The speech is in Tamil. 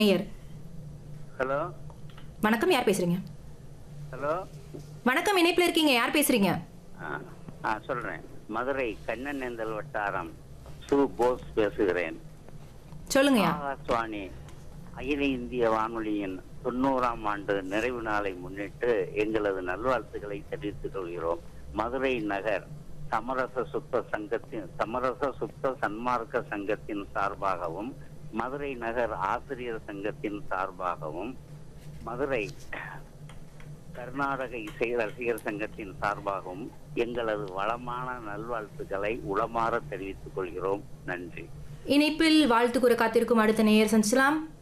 நேயர் ஹலோ வணக்கம் யார் பேசுறீங்க ஹலோ வணக்கம் இணைப்புல இருக்கீங்க யார் பேசுறீங்க ஆ ஆ சொல்றேன் மதுரை கண்ணனேந்தல் வட்டாரம் சு போஸ் பேசுகிறேன் சொல்லுங்கய்யா ஆகாஷ்வாணி அகில இந்திய வானொலியின் தொண்ணூறாம் ஆண்டு நிறைவு நாளை முன்னிட்டு எங்களது நல்வாழ்த்துக்களை தெரிவித்துக் கொள்கிறோம் மதுரை நகர் சமரச சுத்த சங்கத்தின் சமரச சுத்த சன்மார்க்க சங்கத்தின் சார்பாகவும் மதுரை நகர் ஆசிரியர் சங்கத்தின் சார்பாகவும் மதுரை கர்நாடக இசை ரசிகர் சங்கத்தின் சார்பாகவும் எங்களது வளமான நல்வாழ்த்துக்களை உளமாற தெரிவித்துக் கொள்கிறோம் நன்றி இணைப்பில் வாழ்த்து கூற காத்திருக்கும் அடுத்த நேயர் சந்திச்சலாம்